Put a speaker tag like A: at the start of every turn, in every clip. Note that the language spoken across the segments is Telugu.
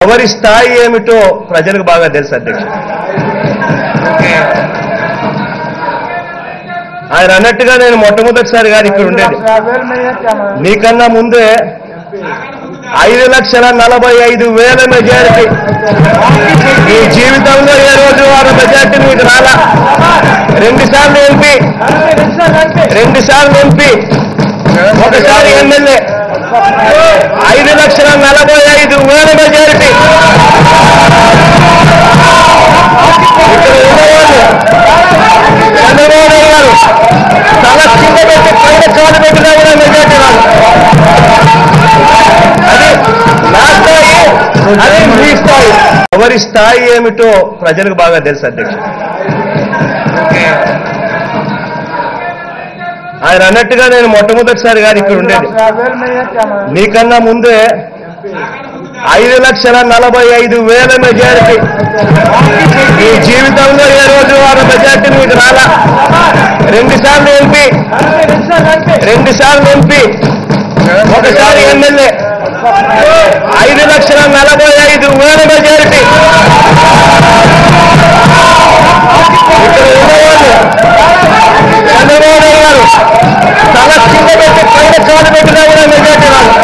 A: ఎవరి స్థాయి ఏమిటో ప్రజలకు బాగా తెలుసు అధ్యక్ష ఆయన అన్నట్టుగా నేను మొట్టమొదటిసారి గారు ఇక్కడ ఉండేది మీకన్నా ముందే ఐదు లక్షల నలభై ఐదు వేల మెజారిటీ ఈ జీవితంలో ఏ రోజు వారు మెజారిటీ మీకు రాలా రెండు సార్లు ఎంపీ రెండు సార్లు ఎంపీ ఒకసారి ఎమ్మెల్యే ఐదు లక్షల నలభై ఐదు వేల మెజారిటీ ఇక్కడ ఉన్నవాళ్ళు చంద్రబాబు నాయుడు గారు తల కింద పెట్టి పైన కాలు పెట్టినా కూడా మెజారిటీ రాదు అది నా స్థాయి అది మీ స్థాయి ఎవరి స్థాయి ఏమిటో ప్రజలకు బాగా తెలుసు అధ్యక్ష ఆయన అన్నట్టుగా నేను మొట్టమొదటిసారి గారు ఇక్కడ ఉండేది మీకన్నా ముందే ఐదు లక్షల నలభై ఐదు వేల మెజారిటీ ఈ జీవితంలో ఏ రోజు వారు మెజారిటీ మీకు రాలా రెండు సార్లు ఎంపీ రెండు సార్లు ఎంపీ ఒకసారి ఎమ్మెల్యే ఐదు లక్షల నలభై ఐదు వేల మెజారిటీ ఇక్కడ ఉన్నవాళ్ళు చంద్రబాబు నాయుడు గారు తల కింద పెట్టి పైన కాలు పెట్టినా కూడా మెజారిటీ రాదు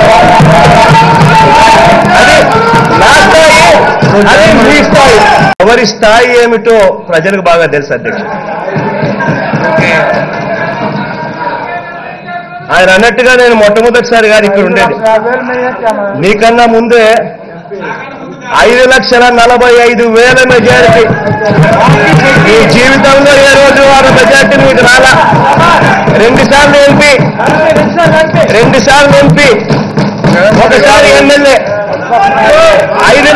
A: అది నా స్థాయి అది మీ స్థాయి ఎవరి స్థాయి ఏమిటో ప్రజలకు బాగా తెలుసు అధ్యక్ష ఆయన అన్నట్టుగా నేను మొట్టమొదటిసారి గారు ఇక్కడ ఉండేది మీకన్నా ముందే ఐదు లక్షల నలభై ఐదు వేల మెజారిటీ ఈ జీవితంలో ఏ రోజు వారు మెజారిటీ మీకు రాలా రెండు సార్లు ఎంపీ రెండు సార్లు ఎంపీ ఒకసారి ఎమ్మెల్యే ఐదు